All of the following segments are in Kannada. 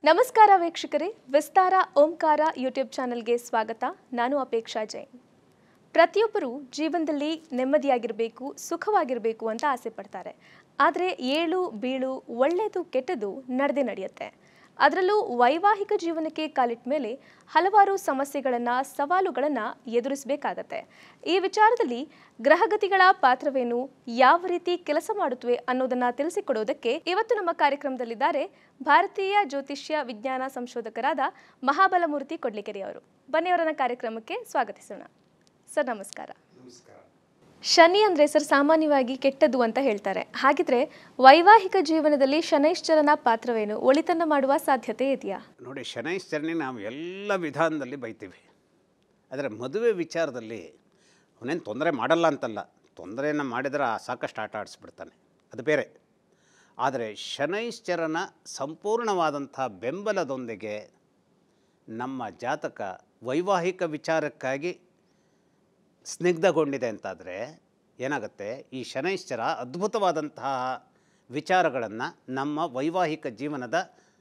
ನಮಸ್ಕಾರ ವೀಕ್ಷಕರೇ ವಿಸ್ತಾರ ಓಂಕಾರ ಯೂಟ್ಯೂಬ್ ಚಾನೆಲ್ಗೆ ಸ್ವಾಗತ ನಾನು ಅಪೇಕ್ಷಾ ಜೈನ್ ಪ್ರತಿಯೊಬ್ಬರು ಜೀವನದಲ್ಲಿ ನೆಮ್ಮದಿಯಾಗಿರಬೇಕು ಸುಖವಾಗಿರಬೇಕು ಅಂತ ಆಸೆ ಪಡ್ತಾರೆ ಆದರೆ ಏಳು ಬೀಳು ಒಳ್ಳೆಯದು ಕೆಟ್ಟದ್ದು ನಡೆದೇ ನಡೆಯುತ್ತೆ ಅದರಲ್ಲೂ ವೈವಾಹಿಕ ಜೀವನಕ್ಕೆ ಕಾಲಿಟ್ಟ ಮೇಲೆ ಹಲವಾರು ಸಮಸ್ಯೆಗಳನ್ನು ಸವಾಲುಗಳನ್ನು ಎದುರಿಸಬೇಕಾಗತ್ತೆ ಈ ವಿಚಾರದಲ್ಲಿ ಗ್ರಹಗತಿಗಳ ಪಾತ್ರವೇನು ಯಾವ ರೀತಿ ಕೆಲಸ ಮಾಡುತ್ತವೆ ಅನ್ನೋದನ್ನ ತಿಳಿಸಿಕೊಡೋದಕ್ಕೆ ಇವತ್ತು ನಮ್ಮ ಕಾರ್ಯಕ್ರಮದಲ್ಲಿದ್ದಾರೆ ಭಾರತೀಯ ಜ್ಯೋತಿಷ್ಯ ವಿಜ್ಞಾನ ಸಂಶೋಧಕರಾದ ಮಹಾಬಲಮೂರ್ತಿ ಕೊಡ್ಲಿಕೆರೆ ಅವರು ಬನ್ನಿ ಅವರನ್ನ ಕಾರ್ಯಕ್ರಮಕ್ಕೆ ಸ್ವಾಗತಿಸೋಣ ಸರ್ ನಮಸ್ಕಾರ ಶನಿ ಅಂದರೆ ಸರ್ ಸಾಮಾನ್ಯವಾಗಿ ಕೆಟ್ಟದ್ದು ಅಂತ ಹೇಳ್ತಾರೆ ಹಾಗಿದ್ರೆ ವೈವಾಹಿಕ ಜೀವನದಲ್ಲಿ ಶನೈಶ್ಚರನ ಪಾತ್ರವೇನು ಒಳಿತನ್ನ ಮಾಡುವ ಸಾಧ್ಯತೆ ಇದೆಯಾ ನೋಡಿ ಶನೈಶ್ಚರನೇ ನಾವು ಎಲ್ಲ ವಿಧಾನದಲ್ಲಿ ಬೈತೀವಿ ಆದರೆ ಮದುವೆ ವಿಚಾರದಲ್ಲಿ ಅವನೇನು ತೊಂದರೆ ಮಾಡಲ್ಲ ಅಂತಲ್ಲ ತೊಂದರೆಯನ್ನು ಮಾಡಿದರೆ ಆ ಸಾಕಷ್ಟು ಆಟ ಆಡಿಸ್ಬಿಡ್ತಾನೆ ಅದು ಬೇರೆ ಆದರೆ ಶನೈಶ್ಚರನ ಸಂಪೂರ್ಣವಾದಂಥ ಬೆಂಬಲದೊಂದಿಗೆ ನಮ್ಮ ಜಾತಕ ವೈವಾಹಿಕ ವಿಚಾರಕ್ಕಾಗಿ ಸ್ನಿಗ್ಧಗೊಂಡಿದೆ ಅಂತಾದರೆ ಏನಾಗುತ್ತೆ ಈ ಶನೈಶ್ಚರ ಅದ್ಭುತವಾದಂತಹ ವಿಚಾರಗಳನ್ನು ನಮ್ಮ ವೈವಾಹಿಕ ಜೀವನದ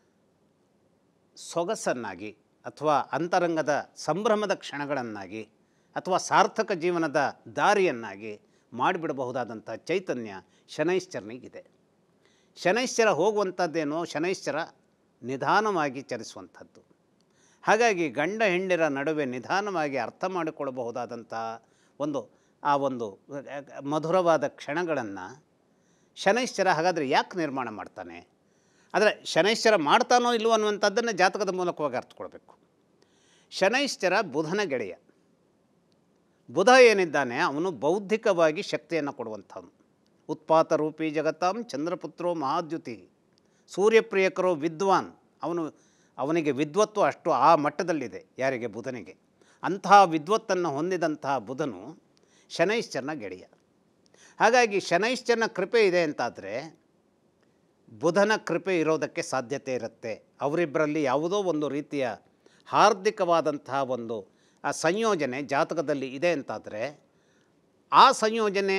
ಸೊಗಸನ್ನಾಗಿ ಅಥವಾ ಅಂತರಂಗದ ಸಂಭ್ರಮದ ಕ್ಷಣಗಳನ್ನಾಗಿ ಅಥವಾ ಸಾರ್ಥಕ ಜೀವನದ ದಾರಿಯನ್ನಾಗಿ ಮಾಡಿಬಿಡಬಹುದಾದಂಥ ಚೈತನ್ಯ ಶನೈಶ್ಚರನಿಗಿದೆ ಶನೈಶ್ಚರ ಹೋಗುವಂಥದ್ದೇನೋ ಶನೈಶ್ಚರ ನಿಧಾನವಾಗಿ ಚಲಿಸುವಂಥದ್ದು ಹಾಗಾಗಿ ಗಂಡ ಹೆಂಡಿರ ನಡುವೆ ನಿಧಾನವಾಗಿ ಅರ್ಥ ಮಾಡಿಕೊಳ್ಳಬಹುದಾದಂಥ ಒಂದು ಆ ಒಂದು ಮಧುರವಾದ ಕ್ಷಣಗಳನ್ನು ಶನೈಶ್ಚರ ಹಾಗಾದರೆ ಯಾಕೆ ನಿರ್ಮಾಣ ಮಾಡ್ತಾನೆ ಆದರೆ ಶನೈಶ್ಚರ ಮಾಡ್ತಾನೋ ಇಲ್ವೋ ಅನ್ನುವಂಥದ್ದನ್ನು ಜಾತಕದ ಮೂಲಕವಾಗಿ ಅರ್ಥಕೊಳ್ಬೇಕು ಶನೈಶ್ಚರ ಬುಧನ ಗೆಳೆಯ ಬುಧ ಏನಿದ್ದಾನೆ ಅವನು ಬೌದ್ಧಿಕವಾಗಿ ಶಕ್ತಿಯನ್ನು ಕೊಡುವಂಥವನು ಉತ್ಪಾತ ರೂಪಿ ಜಗತ್ತಾಂ ಚಂದ್ರಪುತ್ರೋ ಮಹಾದ್ಯುತಿ ಸೂರ್ಯಪ್ರಿಯಕರೋ ವಿದ್ವಾನ್ ಅವನು ಅವನಿಗೆ ವಿದ್ವತ್ವ ಅಷ್ಟು ಆ ಮಟ್ಟದಲ್ಲಿದೆ ಯಾರಿಗೆ ಬುಧನಿಗೆ ಅಂತಹ ವಿದ್ವತ್ತನ್ನು ಹೊಂದಿದಂತಹ ಬುಧನು ಶನೈಶ್ಚರನ ಗೆಳೆಯ ಹಾಗಾಗಿ ಶನೈಶ್ಚರನ ಕೃಪೆ ಇದೆ ಅಂತಾದರೆ ಬುಧನ ಕೃಪೆ ಇರೋದಕ್ಕೆ ಸಾಧ್ಯತೆ ಇರುತ್ತೆ ಅವರಿಬ್ಬರಲ್ಲಿ ಯಾವುದೋ ಒಂದು ರೀತಿಯ ಹಾರ್ದಿಕವಾದಂತಹ ಒಂದು ಆ ಸಂಯೋಜನೆ ಜಾತಕದಲ್ಲಿ ಇದೆ ಅಂತಾದರೆ ಆ ಸಂಯೋಜನೆ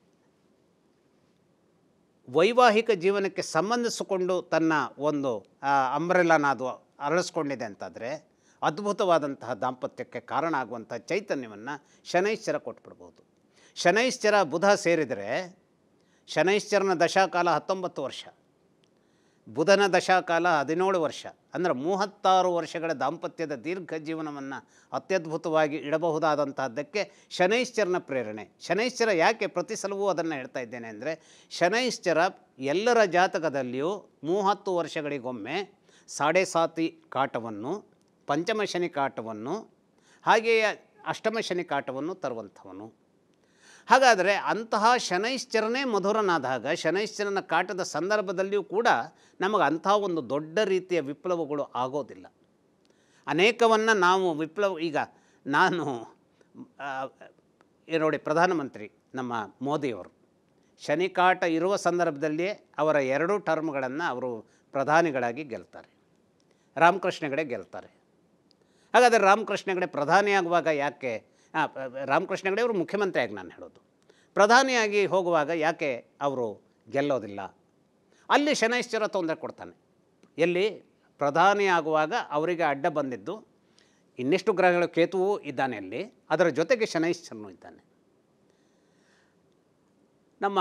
ವೈವಾಹಿಕ ಜೀವನಕ್ಕೆ ಸಂಬಂಧಿಸಿಕೊಂಡು ತನ್ನ ಒಂದು ಅಂಬ್ರೆಲಾನ ಅದು ಅರಳಿಸ್ಕೊಂಡಿದೆ ಅಂತಾದರೆ ಅದ್ಭುತವಾದಂತಹ ದಾಂಪತ್ಯಕ್ಕೆ ಕಾರಣ ಆಗುವಂಥ ಚೈತನ್ಯವನ್ನು ಶನೈಶ್ಚರ ಕೊಟ್ಬಿಡ್ಬೋದು ಶನೈಶ್ಚರ ಬುಧ ಸೇರಿದರೆ ಶನೈಶ್ಚರನ ದಶಾಕಾಲ ಹತ್ತೊಂಬತ್ತು ವರ್ಷ ಬುಧನ ದಶಾಕಾಲ ಹದಿನೇಳು ವರ್ಷ ಅಂದರೆ ಮೂವತ್ತಾರು ವರ್ಷಗಳ ದಾಂಪತ್ಯದ ದೀರ್ಘ ಜೀವನವನ್ನು ಅತ್ಯದ್ಭುತವಾಗಿ ಇಡಬಹುದಾದಂತಹದ್ದಕ್ಕೆ ಶನೈಶ್ಚರನ ಪ್ರೇರಣೆ ಶನೈಶ್ಚರ ಯಾಕೆ ಪ್ರತಿ ಸಲವೂ ಅದನ್ನು ಹೇಳ್ತಾ ಇದ್ದೇನೆ ಅಂದರೆ ಶನೈಶ್ಚರ ಎಲ್ಲರ ಜಾತಕದಲ್ಲಿಯೂ ಮೂವತ್ತು ವರ್ಷಗಳಿಗೊಮ್ಮೆ ಸಾಡೆ ಸಾತಿ ಕಾಟವನ್ನು ಪಂಚಮ ಶನಿ ಕಾಟವನ್ನು ಹಾಗೆಯೇ ಅಷ್ಟಮ ಶನಿ ಕಾಟವನ್ನು ತರುವಂಥವನು ಹಾಗಾದರೆ ಅಂತಹ ಶನೈಶ್ಚರನೇ ಮಧುರನಾದಾಗ ಶನೈಶ್ಚರನ ಕಾಟದ ಸಂದರ್ಭದಲ್ಲಿಯೂ ಕೂಡ ನಮಗೆ ಅಂತಹ ಒಂದು ದೊಡ್ಡ ರೀತಿಯ ವಿಪ್ಲವಗಳು ಆಗೋದಿಲ್ಲ ಅನೇಕವನ್ನು ನಾವು ವಿಪ್ಲವ ಈಗ ನಾನು ಆ, ಈ ನೋಡಿ ಪ್ರಧಾನಮಂತ್ರಿ ನಮ್ಮ ಮೋದಿಯವರು ಶನಿಕಾಟ ಇರುವ ಸಂದರ್ಭದಲ್ಲಿಯೇ ಅವರ ಎರಡೂ ಟರ್ಮ್ಗಳನ್ನು ಅವರು ಪ್ರಧಾನಿಗಳಾಗಿ ಗೆಲ್ತಾರೆ ರಾಮಕೃಷ್ಣ ಹೆಗಡೆ ಗೆಲ್ತಾರೆ ಹಾಗಾದರೆ ರಾಮಕೃಷ್ಣ ಹೆಗಡೆ ಪ್ರಧಾನಿಯಾಗುವಾಗ ಯಾಕೆ ಆ, ಪ- ರಾಮಕೃಷ್ಣ ಹೆಗಡೆ ಅವರು ಮುಖ್ಯಮಂತ್ರಿಯಾಗಿ ನಾನು ಹೇಳೋದು ಪ್ರಧಾನಿಯಾಗಿ ಹೋಗುವಾಗ ಯಾಕೆ ಅವರು ಗೆಲ್ಲೋದಿಲ್ಲ ಅಲ್ಲಿ ಶನೈಶ್ಚರ ತೊಂದರೆ ಕೊಡ್ತಾನೆ ಎಲ್ಲಿ ಪ್ರಧಾನಿ ಆಗುವಾಗ ಅವರಿಗೆ ಅಡ್ಡ ಬಂದಿದ್ದು ಇನ್ನೆಷ್ಟು ಗ್ರಹಗಳು ಕೇತುವು ಇದ್ದಾನೆ ಅಲ್ಲಿ ಅದರ ಜೊತೆಗೆ ಶನೈಶ್ಚರನು ಇದ್ದಾನೆ ನಮ್ಮ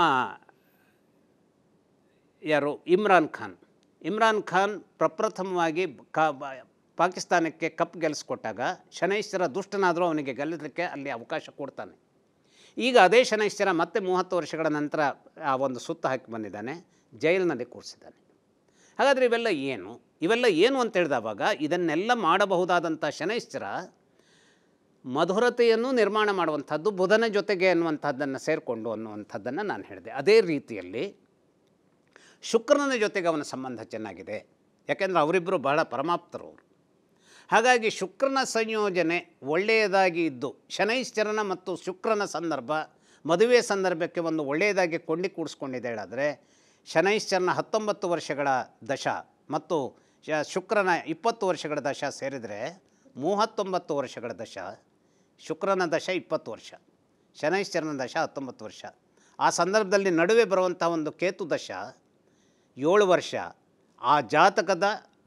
ಯಾರು ಇಮ್ರಾನ್ ಖಾನ್ ಇಮ್ರಾನ್ ಖಾನ್ ಪ್ರಪ್ರಥಮವಾಗಿ ಕಾ ಬ- ಪಾಕಿಸ್ತಾನಕ್ಕೆ ಕಪ್ ಗೆಲ್ಲಿಸ್ಕೊಟ್ಟಾಗ ಶನೈಶ್ಚರ ದುಷ್ಟನಾದರೂ ಅವನಿಗೆ ಗೆಲ್ಲಲಿಕ್ಕೆ ಅಲ್ಲಿ ಅವಕಾಶ ಕೊಡ್ತಾನೆ ಈಗ ಅದೇ ಶನೈಶ್ಚರ ಮತ್ತೆ ಮೂವತ್ತು ವರ್ಷಗಳ ನಂತರ ಆ ಒಂದು ಸುತ್ತ ಹಾಕಿ ಬಂದಿದ್ದಾನೆ ಜೈಲಿನಲ್ಲಿ ಕೂರಿಸಿದ್ದಾನೆ ಹಾಗಾದರೆ ಇವೆಲ್ಲ ಏನು ಇವೆಲ್ಲ ಏನು ಅಂತ ಹೇಳಿದವಾಗ ಇದನ್ನೆಲ್ಲ ಮಾಡಬಹುದಾದಂಥ ಶನೈಶ್ಚರ ಮಧುರತೆಯನ್ನು ನಿರ್ಮಾಣ ಮಾಡುವಂಥದ್ದು ಬುಧನ ಜೊತೆಗೆ ಅನ್ನುವಂಥದ್ದನ್ನು ಸೇರಿಕೊಂಡು ಅನ್ನುವಂಥದ್ದನ್ನು ನಾನು ಹೇಳಿದೆ ಅದೇ ರೀತಿಯಲ್ಲಿ ಶುಕ್ರನ ಜೊತೆಗೆ ಅವನ ಸಂಬಂಧ ಚೆನ್ನಾಗಿದೆ ಯಾಕೆಂದರೆ ಅವರಿಬ್ಬರು ಬಹಳ ಪರಮಾಪ್ತರು ಅವರು ಹಾಗಾಗಿ ಶುಕ್ರನ ಸಂಯೋಜನೆ ಒಳ್ಳೆಯದಾಗಿ ಇದ್ದು ಶನೈಶ್ಚರನ ಮತ್ತು ಶುಕ್ರನ ಸಂದರ್ಭ ಮದುವೆ ಸಂದರ್ಭಕ್ಕೆ ಒಂದು ಒಳ್ಳೆಯದಾಗಿ ಕೊಂಡಿ ಕೂಡಿಸ್ಕೊಂಡಿದೆ ಹೇಳಿದ್ರೆ ಶನೈಶ್ಚರನ ಹತ್ತೊಂಬತ್ತು ವರ್ಷಗಳ ದಶ ಮತ್ತು ಶ- ಶುಕ್ರನ ಇಪ್ಪತ್ತು ವರ್ಷಗಳ ದಶ ಸೇರಿದರೆ ಮೂವತ್ತೊಂಬತ್ತು ವರ್ಷಗಳ ದಶ ಶುಕ್ರನ ದಶ ಇಪ್ಪತ್ತು ವರ್ಷ ಶನೈಶ್ಚರನ ದಶ ಹತ್ತೊಂಬತ್ತು ವರ್ಷ ಆ ಸಂದರ್ಭದಲ್ಲಿ ನಡುವೆ ಬರುವಂಥ ಒಂದು ಕೇತು ದಶ ಏಳು ವರ್ಷ ಆ ಜಾತಕದ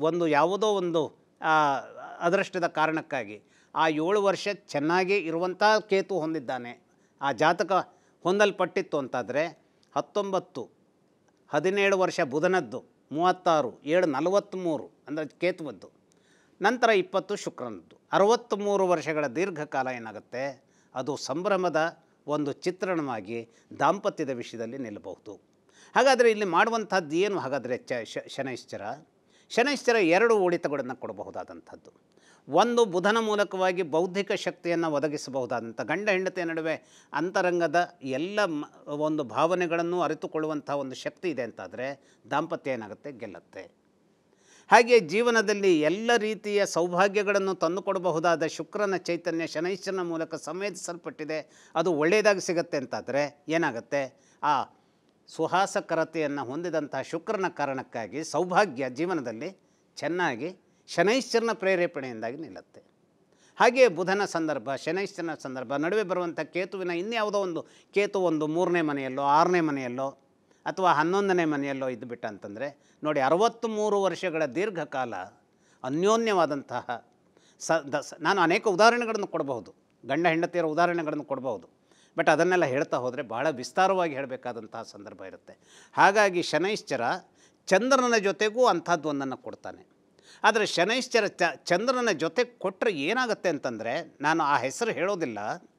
ಒಂದು ಯಾವುದೋ ಒಂದು ಆ, ಅದೃಷ್ಟದ ಕಾರಣಕ್ಕಾಗಿ ಆ ಏಳು ವರ್ಷ ಚೆನ್ನಾಗಿ ಇರುವಂಥ ಕೇತು ಹೊಂದಿದ್ದಾನೆ ಆ ಜಾತಕ ಹೊಂದಲ್ಪಟ್ಟಿತ್ತು ಅಂತಾದರೆ ಹತ್ತೊಂಬತ್ತು ಹದಿನೇಳು ವರ್ಷ ಬುಧನದ್ದು ಮೂವತ್ತಾರು ಏಳು ನಲವತ್ತ್ಮೂರು ಅಂದರೆ ಕೇತುವದ್ದು ನಂತರ ಇಪ್ಪತ್ತು ಶುಕ್ರನದ್ದು ಅರವತ್ತ್ಮೂರು ವರ್ಷಗಳ ದೀರ್ಘಕಾಲ ಏನಾಗುತ್ತೆ ಅದು ಸಂಭ್ರಮದ ಒಂದು ಚಿತ್ರಣವಾಗಿ ದಾಂಪತ್ಯದ ವಿಷಯದಲ್ಲಿ ನಿಲ್ಲಬಹುದು ಹಾಗಾದರೆ ಇಲ್ಲಿ ಮಾಡುವಂಥದ್ದು ಏನು ಹಾಗಾದರೆ ಚ ಶ- ಶನೈಶ್ಚರ ಶನೈಶ್ಚರ ಎರಡು ಒಳಿತಗಳನ್ನು ಕೊಡಬಹುದಾದಂಥದ್ದು ಒಂದು ಬುಧನ ಮೂಲಕವಾಗಿ ಬೌದ್ಧಿಕ ಶಕ್ತಿಯನ್ನು ಒದಗಿಸಬಹುದಾದಂಥ ಗಂಡ ಹೆಂಡತಿಯ ನಡುವೆ ಅಂತರಂಗದ ಎಲ್ಲ ಮ- ಒಂದು ಭಾವನೆಗಳನ್ನು ಅರಿತುಕೊಳ್ಳುವಂಥ ಒಂದು ಶಕ್ತಿ ಇದೆ ಅಂತಾದರೆ ದಾಂಪತ್ಯ ಏನಾಗುತ್ತೆ ಗೆಲ್ಲುತ್ತೆ ಹಾಗೆ ಜೀವನದಲ್ಲಿ ಎಲ್ಲ ರೀತಿಯ ಸೌಭಾಗ್ಯಗಳನ್ನು ತಂದುಕೊಡಬಹುದಾದ ಶುಕ್ರನ ಚೈತನ್ಯ ಶನೈಶ್ಚರನ ಮೂಲಕ ಸಂವೇದಿಸಲ್ಪಟ್ಟಿದೆ ಅದು ಒಳ್ಳೆಯದಾಗಿ ಸಿಗುತ್ತೆ ಅಂತಾದರೆ ಏನಾಗುತ್ತೆ ಆ ಸುಹಾಸಕರತೆಯನ್ನು ಹೊಂದಿದಂಥ ಶುಕ್ರನ ಕಾರಣಕ್ಕಾಗಿ ಸೌಭಾಗ್ಯ ಜೀವನದಲ್ಲಿ ಚೆನ್ನಾಗಿ ಶನೈಶ್ಚರನ ಪ್ರೇರೇಪಣೆಯಿಂದಾಗಿ ನಿಲ್ಲುತ್ತೆ ಹಾಗೆಯೇ ಬುಧನ ಸಂದರ್ಭ ಶನೈಶ್ಚರನ ಸಂದರ್ಭ ನಡುವೆ ಬರುವಂಥ ಕೇತುವಿನ ಇನ್ಯಾವುದೋ ಒಂದು ಕೇತು ಒಂದು ಮೂರನೇ ಮನೆಯಲ್ಲೋ ಆರನೇ ಮನೆಯಲ್ಲೋ ಅಥವಾ ಹನ್ನೊಂದನೇ ಮನೆಯಲ್ಲೋ ಇದ್ದುಬಿಟ್ಟ ಅಂತಂದರೆ ನೋಡಿ ಅರವತ್ತ್ಮೂರು ವರ್ಷಗಳ ದೀರ್ಘಕಾಲ ಅನ್ಯೋನ್ಯವಾದಂತಹ ಸ ದ ಸ- ನಾನು ಅನೇಕ ಉದಾಹರಣೆಗಳನ್ನು ಕೊಡಬಹುದು ಗಂಡ ಹೆಂಡತಿಯರ ಉದಾಹರಣೆಗಳನ್ನು ಕೊಡಬಹುದು ಬಟ್ ಅದನ್ನೆಲ್ಲ ಹೇಳ್ತಾ ಹೋದರೆ ಭಾಳ ವಿಸ್ತಾರವಾಗಿ ಹೇಳಬೇಕಾದಂತಹ ಸಂದರ್ಭ ಇರುತ್ತೆ ಹಾಗಾಗಿ ಶನೈಶ್ಚರ ಚಂದ್ರನ ಜೊತೆಗೂ ಅಂಥದ್ದು ಒಂದನ್ನು ಕೊಡ್ತಾನೆ ಆದರೆ ಶನೈಶ್ಚರ ಚ ಚಂದ್ರನ ಜೊತೆ ಕೊಟ್ಟರೆ ಏನಾಗುತ್ತೆ ಅಂತಂದರೆ ನಾನು ಆ ಹೆಸರು ಹೇಳೋದಿಲ್ಲ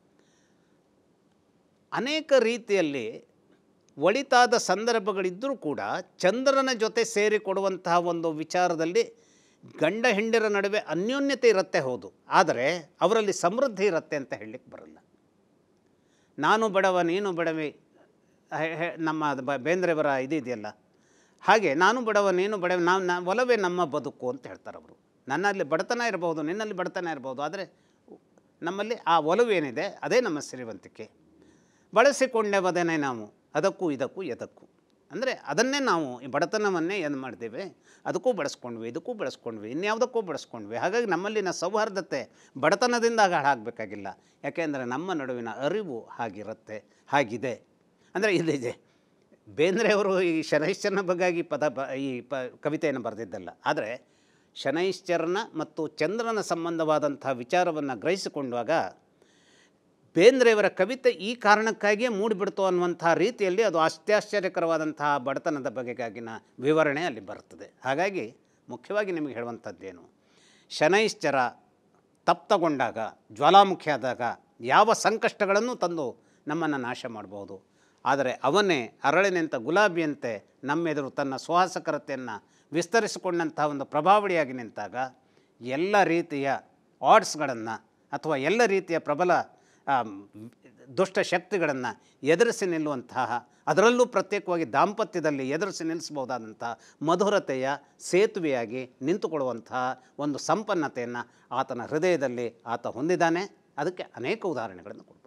ಅನೇಕ ರೀತಿಯಲ್ಲಿ ಒಳಿತಾದ ಸಂದರ್ಭಗಳಿದ್ದರೂ ಕೂಡ ಚಂದ್ರನ ಜೊತೆ ಸೇರಿಕೊಡುವಂತಹ ಒಂದು ವಿಚಾರದಲ್ಲಿ ಗಂಡ ಹೆಂಡಿರ ನಡುವೆ ಅನ್ಯೋನ್ಯತೆ ಇರುತ್ತೆ ಹೌದು ಆದರೆ ಅವರಲ್ಲಿ ಸಮೃದ್ಧಿ ಇರುತ್ತೆ ಅಂತ ಹೇಳಲಿಕ್ಕೆ ಬರಲ್ಲ ನಾನು ಬಡವ ನೀನು ಬಡವೆ ಹೆ- ಹೆ- ನಮ್ಮ ಬ- ಬೇಂದ್ರೆಯವರ ಇದಿದೆಯಲ್ಲ ಹಾಗೆ ನಾನು ಬಡವ ನೀನು ಬಡವ ನಾವು ನಾ ಒಲವೇ ನಮ್ಮ ಬದುಕು ಅಂತ ಹೇಳ್ತಾರೆ ಅವರು ನನ್ನಲ್ಲಿ ಬಡತನ ಇರಬಹುದು ನಿನ್ನಲ್ಲಿ ಬಡತನ ಇರಬಹುದು ಆದರೆ ನಮ್ಮಲ್ಲಿ ಆ ಒಲವು ಏನಿದೆ ಅದೇ ನಮ್ಮ ಶ್ರೀವಂತಿಕೆ ಬಳಸಿಕೊಂಡೆವದೇನೆ ನಾವು ಅದಕ್ಕೂ ಇದಕ್ಕೂ ಎದಕ್ಕೂ ಅಂದರೆ ಅದನ್ನೇ ನಾವು ಈ ಬಡತನವನ್ನೇ ಏನು ಮಾಡ್ತೇವೆ ಅದಕ್ಕೂ ಬಳಸ್ಕೊಂಡ್ವಿ ಇದಕ್ಕೂ ಬಳಸ್ಕೊಂಡ್ವಿ ಇನ್ಯಾವುದಕ್ಕೂ ಬಳಸ್ಕೊಂಡ್ವಿ ಹಾಗಾಗಿ ನಮ್ಮಲ್ಲಿನ ಸೌಹಾರ್ದತೆ ಬಡತನದಿಂದ ಹಾಳಾಗಬೇಕಾಗಿಲ್ಲ ಯಾಕೆಂದರೆ ನಮ್ಮ ನಡುವಿನ ಅರಿವು ಹಾಗಿರುತ್ತೆ ಹಾಗಿದೆ ಅಂದರೆ ಇದಿದೆ ಬೇಂದ್ರೆಯವರು ಈ ಶನೈಶ್ಚರನ ಬಗ್ಗಾಗಿ ಪದ ಬ ಈ ಪ ಕವಿತೆಯನ್ನು ಬರೆದಿದ್ದಲ್ಲ ಆದರೆ ಶನೈಶ್ಚರನ ಮತ್ತು ಚಂದ್ರನ ಸಂಬಂಧವಾದಂಥ ವಿಚಾರವನ್ನು ಗ್ರಹಿಸಿಕೊಂಡಾಗ ಬೇಂದ್ರೆಯವರ ಕವಿತೆ ಈ ಕಾರಣಕ್ಕಾಗಿಯೇ ಮೂಡಿಬಿಡ್ತು ಅನ್ನುವಂಥ ರೀತಿಯಲ್ಲಿ ಅದು ಅತ್ಯಾಶ್ಚರ್ಯಕರವಾದಂತಹ ಬಡತನದ ಬಗೆಗಾಗಿನ ವಿವರಣೆ ಅಲ್ಲಿ ಬರ್ತದೆ ಹಾಗಾಗಿ ಮುಖ್ಯವಾಗಿ ನಿಮಗೆ ಹೇಳುವಂಥದ್ದೇನು ಶನೈಶ್ಚರ ತಪ್ತಗೊಂಡಾಗ ಜ್ವಾಲಾಮುಖಿ ಆದಾಗ ಯಾವ ಸಂಕಷ್ಟಗಳನ್ನು ತಂದು ನಮ್ಮನ್ನು ನಾಶ ಮಾಡ್ಬೋದು ಆದರೆ ಅವನೇ ಅರಳಿನಂಥ ಗುಲಾಬಿಯಂತೆ ನಮ್ಮೆದುರು ತನ್ನ ಸುಹಾಸಕರತೆಯನ್ನು ವಿಸ್ತರಿಸಿಕೊಂಡಂಥ ಒಂದು ಪ್ರಭಾವಳಿಯಾಗಿ ನಿಂತಾಗ ಎಲ್ಲ ರೀತಿಯ ಆರ್ಡ್ಸ್ಗಳನ್ನು ಅಥವಾ ಎಲ್ಲ ರೀತಿಯ ಪ್ರಬಲ ಆಮ್, ದುಷ್ಟ ಶಕ್ತಿಗಳನ್ನು ಎದುರಿಸಿ ನಿಲ್ಲುವಂತಹ ಅದರಲ್ಲೂ ಪ್ರತ್ಯೇಕವಾಗಿ ದಾಂಪತ್ಯದಲ್ಲಿ ಎದುರಿಸಿ ನಿಲ್ಲಿಸಬಹುದಾದಂಥ ಮಧುರತೆಯ ಸೇತುವೆಯಾಗಿ ನಿಂತುಕೊಳ್ಳುವಂತಹ ಒಂದು ಸಂಪನ್ನತೆಯನ್ನು ಆತನ ಹೃದಯದಲ್ಲಿ ಆತ ಹೊಂದಿದ್ದಾನೆ ಅದಕ್ಕೆ ಅನೇಕ ಉದಾಹರಣೆಗಳನ್ನು ಕೊಡ್ಬೋದು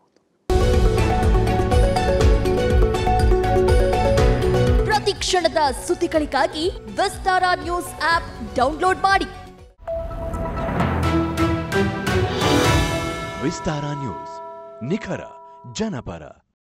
ಪ್ರತಿ ಕ್ಷಣದ ಸುದ್ದಿಗಳಿಗಾಗಿ ವಿಸ್ತಾರ ನ್ಯೂಸ್ ಆಪ್ ಡೌನ್ಲೋಡ್ ಮಾಡಿ ವಿಸ್ತಾರ ನ್ಯೂಸ್ ನಿಖರ ಜನಪರ